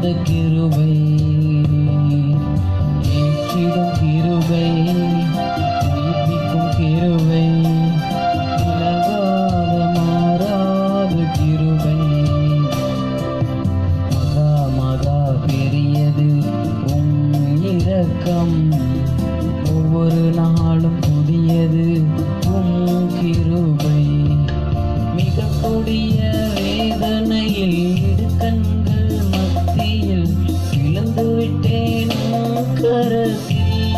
கிருபை ஏற்றிடும் கிருபை உயிர்ப்பிக்கும் கிருபை விலகாத மாறாத கிருபை மகா மகா பெரியது உம் இரக்கம் ஒவ்வொரு நாளும் புதியது உம் கிருபை மிக கொடிய வேதனையில் இடுக்கண்கள் மத்தியில் விழுந்து விட்டேன் உம் கரத்தில்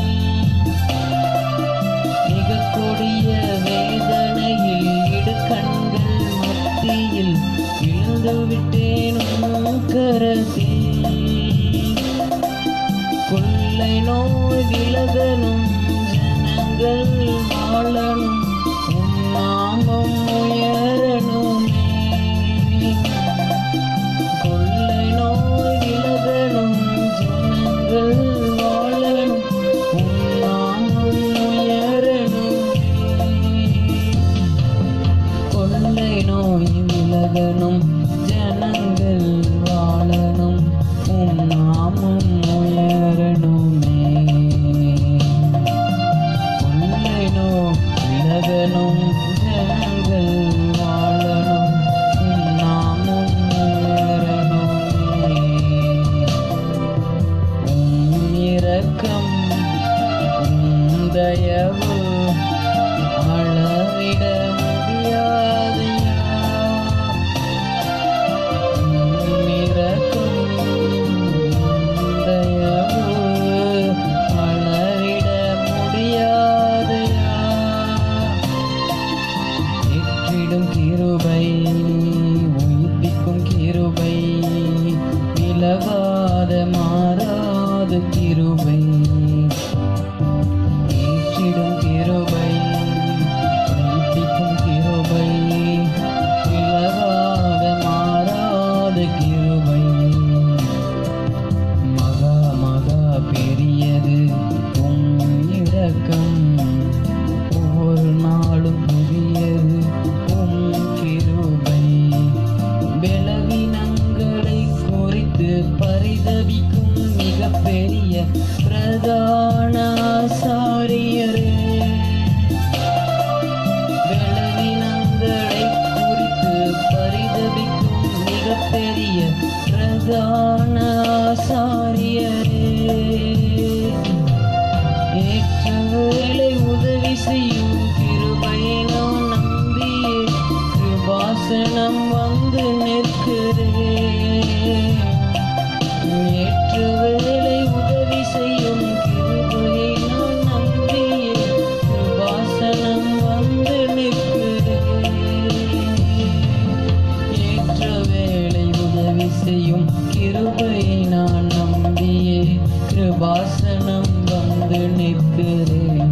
மிக கொடிய வேதனையில் இடுக்கண்கள் மத்தியில் விழுந்து விட்டேன் உம் கரத்தில் கொள்ளை நோய் விலகனும் ஜனங்கள் வாழணும் உம் நாமம் உயரணுமே கொள்ளை நோய் விலகணும் ஜனங்கள் வாழணும் உம் நாமம் உயரணுமே கொள்ளை நோய் விலகணும் ஜனங்கள் வாழணும் உம் நாமம் உயரணுமே கொள்ளை நோய் விலகணும் ஜனங்கள் வாழணும் உம் நாமம் உயரணுமே உம் இரக்கம் உம் தயவு அளவிட முடியாதையா உம் இரக்கம் உம் தயவு அளவிட முடியாதையா ஏற்றிடும் கிருபை உயிர்ப்பிக்கும் கிருபை விலகாத மாறாத கிருபை ஏற்றிடும் கிருபை உயிர்ப்பிக்கும் கிருபை விலகாத மாறாத கிருபை மகா மகா பெரியது உம் இரக்கம் ஒவ்வொரு நாளும் புதியது உம் கிருபை பலவீனங்களை குறித்து பரிதவிக்கும் மிகப்பெரிய பிரதான ஆசாரியரே பலவீனங்களை குறித்து பரிதவிக்கும் மிகப்பெரிய பிரதான ஆசாரியரே ஏற்ற வேளை உதவி செய்யும் கிருபையை நான் நம்பியே கிருபாசனம் வந்து நிற்கிறேன் ஏற்ற வேளை உதவி செய்யும் கிருபையை நான் நம்பியே கிருபாசனம் வந்து நிற்கிறேன் ஏற்ற வேளை உதவி செய்யும் கிருபையை நான் நம்பியே கிருபாசனம் வந்து நிற்கிறேன்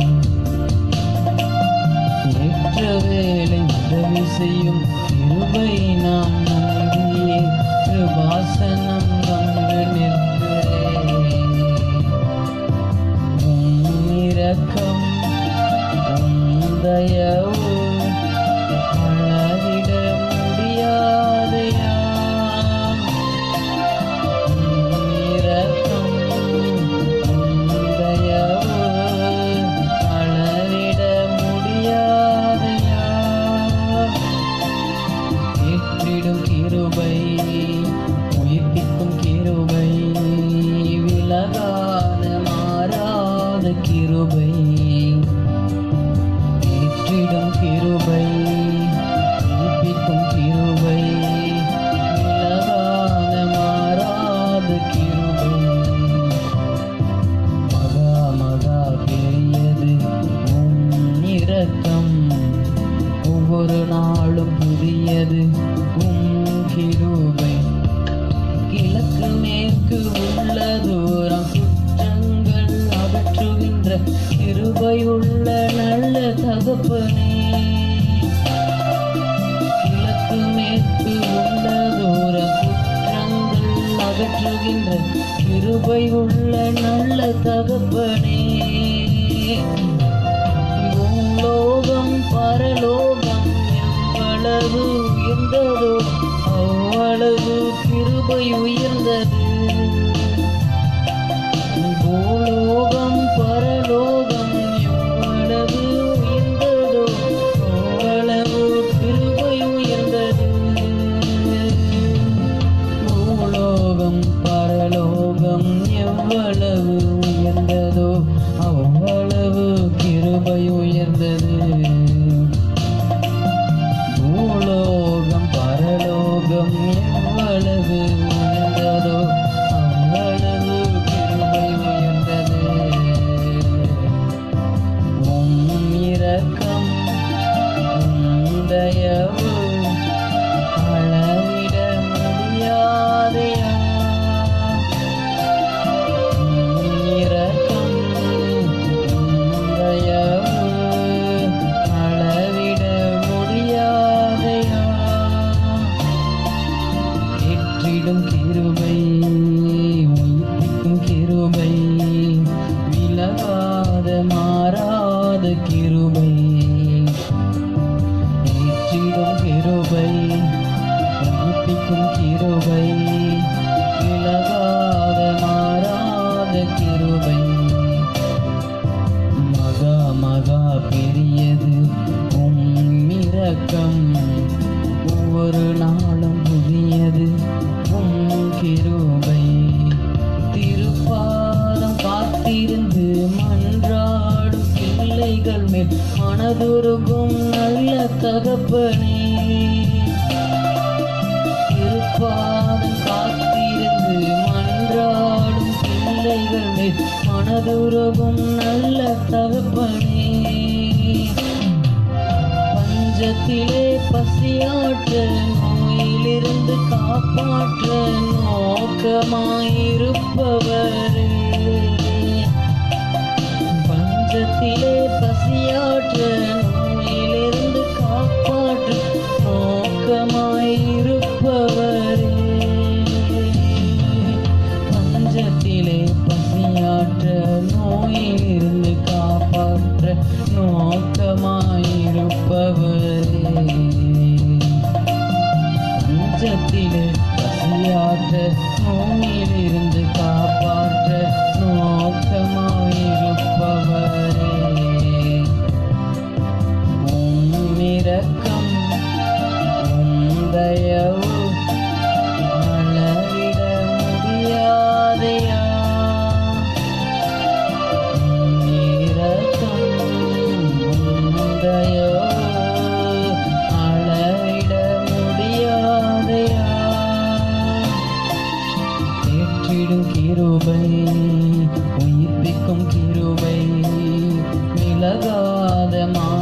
ஏற்ற வேளை உதவி செய்யும் கிருபையை நான் நம்பியே கிருபாசனம் வந்து நிற்கிறேன் உம் இரக்கம் உம் தயவு அளவிட முடியாதையா உம் இரக்கம் உம் தயவு அளவிட முடியாதையா ஏற்றிடும் கிருபை உயிர்ப்பிக்கும் கிருபை விலகாத மாறாத கிருபை ஏற்றிடும் கிருபை உயிர்ப்பிக்கும் கிருபை விலகாத மாறாத கிருபை மகா மகா பெரியது உம் இரக்கம் ஒவ்வொரு நாளும் புதியது உம் கிருபை கிழக்கு மேற்கு உள்ள தூரம் குற்றங்கள் அகற்றுகின்ற கிருபையுள்ள நல்ல தகப்பனே கிழக்கு மேற்கு உள்ள தூரம் குற்றங்கள் அகற்றுகின்ற கிருபை உள்ள நல்ல தகப்பனே பூலோகம் பரலோகம் எவ்வளவு உயர்ந்ததோ அவ்வளவு கிருபை உயர்ந்தது மேல் மனதுருகும் நல்ல தகப்பனே திருப்பாதம் காத்திருந்து மன்றாடும் பிள்ளைகள் மேல் மனதுருகும் நல்ல தகப்பனே பஞ்சத்திலே பசியாற்ற நோயிலிருந்து காப்பாற்ற நோக்கமாயிருப்பவரே பஞ்சத்திலே பசியாற்ற நோயிலிருந்து காப்பாற்ற நோக்கமாயிருப்பவரே பஞ்சத்திலே பசியாற்ற நோயிலிருந்து காப்பாற்ற நோக்கமாயிருப்பவரே பஞ்சத்திலே பசியாற்ற நோயிலிருந்து காப்பாற்ற நோக்கமாயிருப்பவரே உம்மிரக்கம் உம் தயவு அளவிட முடியாதையா உம்மிரக்கம் உம் தயவு அளவிட முடியாதையா ஏற்றிடும் கிருபை உயிர்ப்பிக்கும் கிருபை விலகாத மா